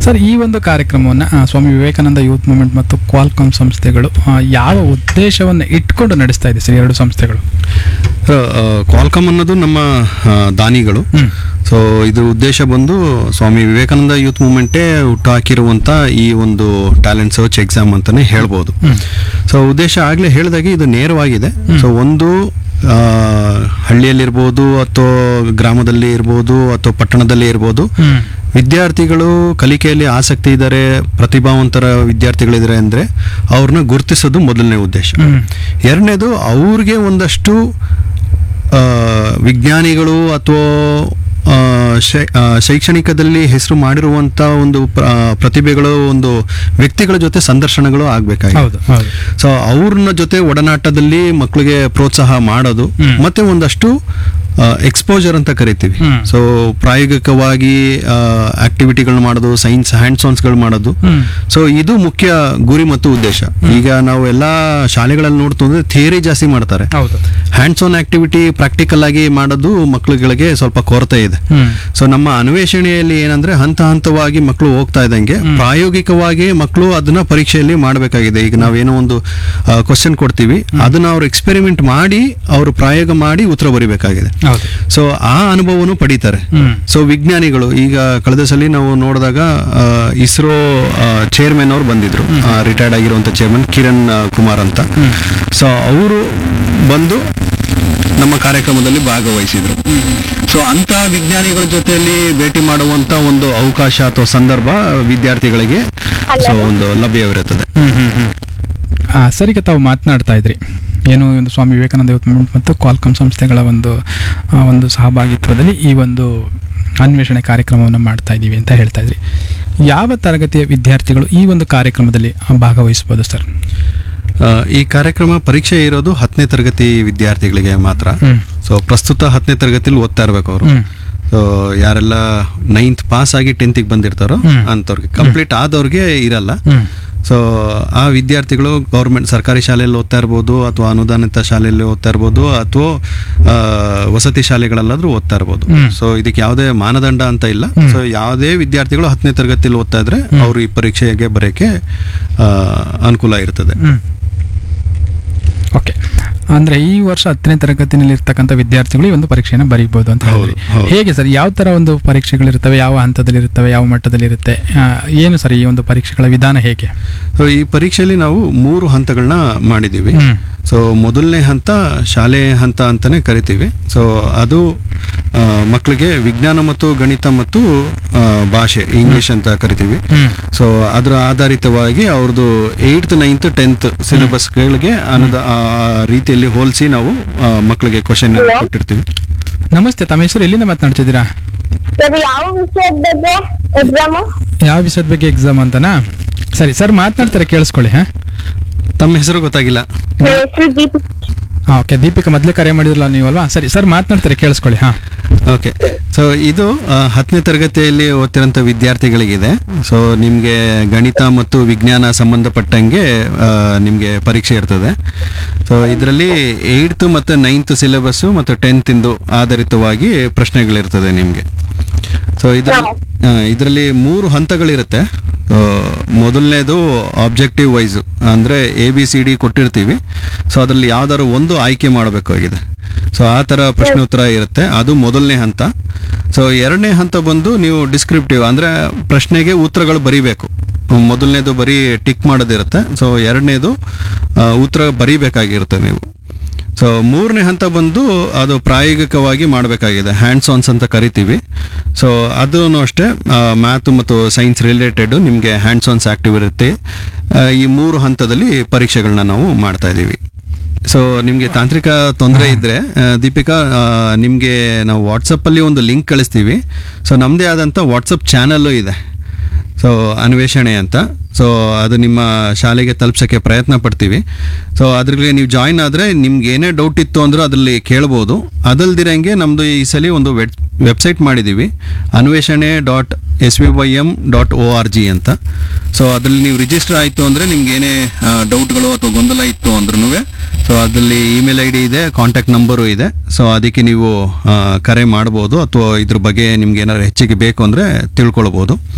Sir ಈ ಒಂದು ಕಾರ್ಯಕ್ರಮವನ್ನು ಆ, ಸ್ವಾಮಿ ವಿವೇಕಾನಂದ ಯೂತ್ ಮೂವ್ಮೆಂಟ್ ಮತ್ತು ಕ್ವಾಲ್ಕಾಮ್ ಸಂಸ್ಥೆಗಳು ಆ, ಯಾವ ಉದ್ದೇಶವನ್ನು ಇಟ್ಕೊಂಡು ನಡೆಸ್ತಾ ಇದೆ ಸರ್ ಎರಡು ಸಂಸ್ಥೆಗಳು ಕ್ವಾಲ್ಕಮ್ ಅನ್ನೋದು ನಮ್ಮ ಆ, ದಾನಿಗಳು ಹ್ಮ್. ಸೊ ಇದ್ರ ಉದ್ದೇಶ ಬಂದು ಸ್ವಾಮಿ ವಿವೇಕಾನಂದ ಯೂತ್ ಮೂವ್ಮೆಂಟೇ ಹುಟ್ಟು ಹಾಕಿರುವಂತ ಈ ಒಂದು ಟ್ಯಾಲೆಂಟ್ ಸರ್ಚ್ ಎಕ್ಸಾಮ್ ಅಂತಾನೆ ಹೇಳ್ಬೋದು ಸೊ ಉದ್ದೇಶ ಆಗ್ಲೇ ಹೇಳಿದಾಗೆ ಇದು ನೇರವಾಗಿದೆ ಸೊ ಒಂದು ಆ, ಹಳ್ಳಿಯಲ್ಲಿರ್ಬೋದು ಅಥವಾ ಗ್ರಾಮದಲ್ಲಿ ಇರ್ಬೋದು ಅಥವಾ ಪಟ್ಟಣದಲ್ಲಿ ಇರ್ಬೋದು ಹ್ಮ್. ವಿದ್ಯಾರ್ಥಿಗಳು ಕಲಿಕೆಯಲ್ಲಿ ಆಸಕ್ತಿ ಇದ್ದಾರೆ ಪ್ರತಿಭಾವಂತರ ವಿದ್ಯಾರ್ಥಿಗಳಿದ್ದಾರೆ ಅಂದರೆ ಅವ್ರನ್ನ ಗುರುತಿಸೋದು ಮೊದಲನೇ ಉದ್ದೇಶ ಹ್ಮ್. ಎರಡನೇದು ಅವ್ರಿಗೆ ಒಂದಷ್ಟು ಆ, ವಿಜ್ಞಾನಿಗಳು ಅಥವಾ ಆ, ಶೈ- ಆ, ಶೈಕ್ಷಣಿಕದಲ್ಲಿ ಹೆಸರು ಮಾಡಿರುವಂಥ ಒಂದು ಪ್ರ- ಆ, ಪ್ರತಿಭೆಗಳು ಒಂದು ವ್ಯಕ್ತಿಗಳ ಜೊತೆ ಸಂದರ್ಶನಗಳು ಆಗಬೇಕಾಗಿದೆ ಹೌದು ಹೌದು ಸೊ ಅವ್ರನ್ನ ಜೊತೆ ಒಡನಾಟದಲ್ಲಿ ಮಕ್ಕಳಿಗೆ ಪ್ರೋತ್ಸಾಹ ಮಾಡೋದು ಹ್ಮ್. ಮತ್ತೆ ಒಂದಷ್ಟು ಎಕ್ಸ್ಪೋಜರ್ ಅಂತ ಕರಿತೀವಿ ಹ್ಮ್. ಸೊ ಪ್ರಾಯೋಗಿಕವಾಗಿ ಆಕ್ಟಿವಿಟಿಗಳು ಮಾಡೋದು ಸೈನ್ಸ್ ಹ್ಯಾಂಡ್ಸ್ ಆನ್ಸ್ಗಳು ಮಾಡೋದು ಹ್ಮ್. ಸೊ ಇದು ಮುಖ್ಯ ಗುರಿ ಮತ್ತು ಉದ್ದೇಶ ಈಗ ನಾವು ಎಲ್ಲ ಶಾಲೆಗಳಲ್ಲಿ ನೋಡ್ತು ಅಂದ್ರೆ ಥಿಯರಿ ಜಾಸ್ತಿ ಮಾಡ್ತಾರೆ ಹೌದು ಹ್ಯಾಂಡ್ಸ್ ಆನ್ ಆಕ್ಟಿವಿಟಿ ಪ್ರಾಕ್ಟಿಕಲ್ ಆಗಿ ಮಾಡೋದು ಮಕ್ಕಳುಗಳಿಗೆ ಸ್ವಲ್ಪ ಕೊರತೆ ಇದೆ ಹ್ಮ್. ಸೊ ನಮ್ಮ ಅನ್ವೇಷಣೆಯಲ್ಲಿ ಏನಂದ್ರೆ ಹಂತ ಹಂತವಾಗಿ ಮಕ್ಕಳು ಹೋಗ್ತಾ ಇದ್ದಂಗೆ ಪ್ರಾಯೋಗಿಕವಾಗಿ ಮಕ್ಕಳು ಅದನ್ನ ಪರೀಕ್ಷೆಯಲ್ಲಿ ಮಾಡಬೇಕಾಗಿದೆ ಈಗ ನಾವೇನೋ ಒಂದು ಕ್ವಶನ್ ಕೊಡ್ತೀವಿ ಅದನ್ನ ಅವ್ರು ಎಕ್ಸ್ಪೆರಿಮೆಂಟ್ ಮಾಡಿ ಅವರು ಪ್ರಯೋಗ ಮಾಡಿ ಉತ್ತರ ಬರಿಬೇಕಾಗಿದೆ ಹೌದು ಸೊ ಆ ಅನುಭವನು ಪಡಿತಾರೆ ಹ್ಮ್. ಸೊ ವಿಜ್ಞಾನಿಗಳು ಈಗ ಕಳೆದ ಸಲ ನಾವು ನೋಡಿದಾಗ ಇಸ್ರೋ ಚೇರ್ಮನ್ ಅವ್ರು ಬಂದಿದ್ರು ರಿಟೈರ್ಡ್ ಆಗಿರುವಂತ ಚೇರ್ಮನ್ ಕಿರಣ್ ಆ, ಕುಮಾರ್ ಅಂತ ಸೊ ಅವರು ಬಂದು ನಮ್ಮ ಕಾರ್ಯಕ್ರಮದಲ್ಲಿ ಭಾಗವಹಿಸಿದ್ರು ಸೊ ಅಂತ ವಿಜ್ಞಾನಿಗಳ ಜೊತೆಯಲ್ಲಿ ಭೇಟಿ ಮಾಡುವಂತ ಒಂದು ಅವಕಾಶ ಅಥವಾ ಸಂದರ್ಭ ವಿದ್ಯಾರ್ಥಿಗಳಿಗೆ ಸೊ ಒಂದು ಲಭ್ಯವಿರುತ್ತದೆ ಹ್ಮ್ ಹ್ಮ್ ಹ್ಮ್ ಆ, ಸರ್ ಈಗ ತಾವು ಮಾತನಾಡ್ತಾ ಇದ್ರಿ ಏನು ಒಂದು ಸ್ವಾಮಿ ವಿವೇಕಾನಂದ ಯೂತ್ ಮೂವ್ಮೆಂಟ್ ಮತ್ತು ಕ್ವಾಲ್ಕಮ್ ಸಂಸ್ಥೆಗಳ ಒಂದು ಆ, ಒಂದು ಸಹಭಾಗಿತ್ವದಲ್ಲಿ ಈ ಒಂದು ಅನ್ವೇಷಣೆ ಕಾರ್ಯಕ್ರಮವನ್ನು ಮಾಡ್ತಾ ಇದ್ದೀವಿ ಅಂತ ಹೇಳ್ತಾ ಇದ್ರಿ ಯಾವ ತರಗತಿಯ ವಿದ್ಯಾರ್ಥಿಗಳು ಈ ಒಂದು ಕಾರ್ಯಕ್ರಮದಲ್ಲಿ ಆ, ಭಾಗವಹಿಸ್ಬೋದು ಸರ್ ಆ, ಈ ಕಾರ್ಯಕ್ರಮ ಪರೀಕ್ಷೆ ಇರೋದು ಹತ್ತನೇ ತರಗತಿ ವಿದ್ಯಾರ್ಥಿಗಳಿಗೆ ಮಾತ್ರ ಹ್ಮ್. ಸೊ ಪ್ರಸ್ತುತ ಹತ್ತನೇ ತರಗತಿಲಿ ಓದ್ತಾ ಇರ್ಬೇಕು ಅವರು ಹ್ಮ್. ಸೊ ಯಾರೆಲ್ಲ ನೈನ್ತ್ ಪಾಸ್ ಆಗಿ ಟೆಂತಿಗೆ ಬಂದಿರ್ತಾರೋ ಹ್ಮ್. ಅಂಥವ್ರಿಗೆ ಕಂಪ್ಲೀಟ್ ಆದವ್ರಿಗೆ ಇರಲ್ಲ ಹ್ಮ್. ಸೊ ಆ ವಿದ್ಯಾರ್ಥಿಗಳು ಗೌರ್ಮೆಂಟ್ ಸರ್ಕಾರಿ ಶಾಲೆಯಲ್ಲಿ ಓದ್ತಾ ಇರ್ಬೋದು ಅಥವಾ ಅನುದಾನಿತ ಶಾಲೆಯಲ್ಲಿ ಓದ್ತಾ ಇರ್ಬೋದು ಅಥವಾ ಆ, ವಸತಿ ಶಾಲೆಗಳಲ್ಲಾದ್ರೂ ಓದ್ತಾ ಇರ್ಬೋದು ಹ್ಮ್. ಸೊ ಇದಕ್ಕೆ ಯಾವುದೇ ಮಾನದಂಡ ಅಂತ ಇಲ್ಲ ಹ್ಮ್. ಸೊ ಯಾವುದೇ ವಿದ್ಯಾರ್ಥಿಗಳು ಹತ್ತನೇ ತರಗತಿಯಲ್ಲಿ ಓದ್ತಾ ಇದ್ರೆ ಅವರು ಈ ಪರೀಕ್ಷೆಗೆ ಬರೋಕ್ಕೆ ಆ, ಅನುಕೂಲ ಇರ್ತದೆ ಹ್ಮ್. ಓಕೆ ಅಂದ್ರೆ ಈ ವರ್ಷ ಹತ್ತನೇ ತರಗತಿನಲ್ಲಿ ಇರ್ತಕ್ಕಂಥ ವಿದ್ಯಾರ್ಥಿಗಳು ಈ ಒಂದು ಪರೀಕ್ಷೆಯನ್ನು ಬರೀಬಹುದು ಅಂತ ಹೇಳಿದ್ರಿ ಹೌದು, ಹೌದು. ಹೇಗೆ ಸರ್ ಯಾವ ತರ ಒಂದು ಪರೀಕ್ಷೆಗಳಿರ್ತವೆ ಯಾವ ಹಂತದಲ್ಲಿ ಇರ್ತವೆ ಯಾವ ಮಟ್ಟದಲ್ಲಿ ಇರುತ್ತೆ ಆ, ಏನು ಸರ್ ಈ ಒಂದು ಪರೀಕ್ಷೆಗಳ ವಿಧಾನ ಹೇಗೆ ಸೊ ಈ ಪರೀಕ್ಷೆಯಲ್ಲಿ ನಾವು ಮೂರು ಹಂತಗಳನ್ನ ಮಾಡಿದ್ದೀವಿ ಹ್ಮ್. ಸೊ ಮೊದಲನೇ ಹಂತ ಶಾಲೆ ಹಂತ ಅಂತಾನೆ ಕರಿತೀವಿ ಸೊ ಅದು ಆ, ಮಕ್ಕಳಿಗೆ ವಿಜ್ಞಾನ ಮತ್ತು ಗಣಿತ ಮತ್ತು ಆ, ಭಾಷೆ ಇಂಗ್ಲಿಷ್ ಅಂತ ಕರಿತೀವಿ ಹ್ಮ್. ಸೊ ಅದರ ಆಧಾರಿತವಾಗಿ ಅವ್ರದ್ದು ಏಯ್ತ್ ನೈನ್ತ್ ಟೆಂತ್ ಸಿಲೆಬಸ್ಗಳಿಗೆ ಅನ್ನದ ಆ ರೀತಿಯಲ್ಲಿ ಹೋಲಿಸಿ ನಾವು ಆ, ಮಕ್ಕಳಿಗೆ ಕ್ವಶನ್ ಕೊಟ್ಟಿರ್ತೀವಿ ನಮಸ್ತೆ ತಮ್ಮ ಹೆಸರು ಎಲ್ಲಿಂದ ಮಾತನಾಡ್ತಿದ್ದೀರಾ ಸರ್ ಯಾವ ವಿಷಯದ ಬಗ್ಗೆ ಎಕ್ಸಾಮು ಯಾವ ವಿಷಯದ ಬಗ್ಗೆ ಎಕ್ಸಾಮ್ ಅಂತನಾ ಸರಿ ಸರ್ ಮಾತನಾಡ್ತಾರೆ ಕೇಳಿಸ್ಕೊಳ್ಳಿ ಹಾ ತಮ್ಮ ಹೆಸರು ಗೊತ್ತಾಗಿಲ್ಲ ಹೆಸರು ದೀಪ ಹಾ ಓಕೆ ದೀಪಿಕಾ ಮೊದಲೇ ಕರೆ ಮಾಡಿದ್ರಲ್ಲ ನೀವಲ್ವಾ ಸರಿ ಸರ್ ಮಾತನಾಡ್ತಾರೆ ಕೇಳಿಸ್ಕೊಳ್ಳಿ ಹಾ ಓಕೆ ಸೊ ಇದು ಆ, ಹತ್ತನೇ ತರಗತಿಯಲ್ಲಿ ಓದ್ತಿರೋಂಥ ವಿದ್ಯಾರ್ಥಿಗಳಿಗಿದೆ ಸೊ ನಿಮಗೆ ಗಣಿತ ಮತ್ತು ವಿಜ್ಞಾನ ಸಂಬಂಧಪಟ್ಟಂಗೆ ನಿಮಗೆ ಪರೀಕ್ಷೆ ಇರ್ತದೆ ಸೊ ಇದರಲ್ಲಿ ಏಯ್ತ್ ಮತ್ತು ನೈನ್ತ್ ಸಿಲೆಬಸ್ಸು ಮತ್ತು ಟೆಂತಿಂದು ಆಧಾರಿತವಾಗಿ ಪ್ರಶ್ನೆಗಳಿರ್ತದೆ ನಿಮಗೆ ಸೊ ಇದರಲ್ಲಿ ಇದರಲ್ಲಿ ಮೂರು ಹಂತಗಳಿರುತ್ತೆ ಆ, ಮೊದಲನೇದು ಆಬ್ಜೆಕ್ಟಿವ್ ವೈಸ್ ಅಂದರೆ ಎ ಬಿ ಸಿ ಡಿ ಕೊಟ್ಟಿರ್ತೀವಿ ಸೊ ಅದರಲ್ಲಿ ಯಾವ್ದಾದ್ರು ಒಂದು ಆಯ್ಕೆ ಮಾಡಬೇಕಾಗಿದೆ ಸೊ ಆ ಥರ ಪ್ರಶ್ನೆ ಉತ್ತರ ಇರುತ್ತೆ ಅದು ಮೊದಲನೇ ಹಂತ ಸೊ ಎರಡನೇ ಹಂತ ಬಂದು ನೀವು ಡಿಸ್ಕ್ರಿಪ್ಟಿವ್ ಅಂದರೆ ಪ್ರಶ್ನೆಗೆ ಉತ್ತರಗಳು ಬರೀಬೇಕು ಮೊದಲನೇದು ಬರೀ ಟಿಕ್ ಮಾಡೋದಿರುತ್ತೆ ಸೊ ಎರಡನೇದು ಆ, ಉತ್ತರ ಬರೀಬೇಕಾಗಿರುತ್ತೆ ನೀವು ಸೊ ಮೂರನೇ ಹಂತ ಬಂದು ಅದು ಪ್ರಾಯೋಗಿಕವಾಗಿ ಮಾಡಬೇಕಾಗಿದೆ ಹ್ಯಾಂಡ್ಸ್ ಆನ್ಸ್ ಅಂತ ಕರಿತೀವಿ ಸೊ ಅದೂ ಅಷ್ಟೇ ಮ್ಯಾಥ್ ಮತ್ತು ಸೈನ್ಸ್ ರಿಲೇಟೆಡ್ ನಿಮಗೆ ಹ್ಯಾಂಡ್ಸ್ ಆನ್ಸ್ ಆಕ್ಟಿವ್ ಇರುತ್ತೆ ಆ, ಈ ಮೂರು ಹಂತದಲ್ಲಿ ಪರೀಕ್ಷೆಗಳನ್ನ ನಾವು ಮಾಡ್ತಾ ಇದ್ದೀವಿ ಸೊ ನಿಮಗೆ ತಾಂತ್ರಿಕ ತೊಂದರೆ ಇದ್ರೆ ಆ, ದೀಪಿಕಾ ನಿಮಗೆ ನಾವು ವಾಟ್ಸಪ್ಪಲ್ಲಿ ಒಂದು ಲಿಂಕ್ ಕಳಿಸ್ತೀವಿ ಸೊ ನಮ್ಮದೇ ಆದಂಥ ವಾಟ್ಸಪ್ ಚಾನಲ್ಲು ಇದೆ ಸೊ ಅನ್ವೇಷಣೆ ಅಂತ ಸೊ ಅದು ನಿಮ್ಮ ಶಾಲೆಗೆ ತಲುಪ್ಸೋಕ್ಕೆ ಪ್ರಯತ್ನ ಪಡ್ತೀವಿ ಸೊ ಅದ್ರಲ್ಲಿ ನೀವು ಜಾಯಿನ್ ಆದರೆ ನಿಮ್ಗೆ ಏನೇ ಡೌಟ್ ಇತ್ತು ಅಂದ್ರೆ ಅದರಲ್ಲಿ ಕೇಳ್ಬೋದು ಅದಲ್ದಿರಂಗೆ ನಮ್ಮದು ಈ ಸಲ ಒಂದು ವೆಬ್ ವೆಬ್ಸೈಟ್ ಮಾಡಿದ್ದೀವಿ Anveshane dot S V Y M dot O R G ಅಂತ ಸೊ ಅದರಲ್ಲಿ ನೀವು ರಿಜಿಸ್ಟರ್ ಆಯಿತು ಅಂದರೆ ನಿಮ್ಗೆ ಏನೇ ಡೌಟ್ಗಳು ಅಥವಾ ಗೊಂದಲ ಇತ್ತು ಅಂದ್ರೂ ಸೊ ಅದರಲ್ಲಿ ಇಮೇಲ್ ಐ ಡಿ ಇದೆ ಕಾಂಟ್ಯಾಕ್ಟ್ ನಂಬರು ಇದೆ ಸೊ ಅದಕ್ಕೆ ನೀವು ಆ, ಕರೆ ಮಾಡ್ಬೋದು ಅಥವಾ ಇದ್ರ ಬಗ್ಗೆ ನಿಮ್ಗೆ ಏನಾದ್ರು ಹೆಚ್ಚಿಗೆ ಬೇಕು ಅಂದರೆ ತಿಳ್ಕೊಳ್ಬೋದು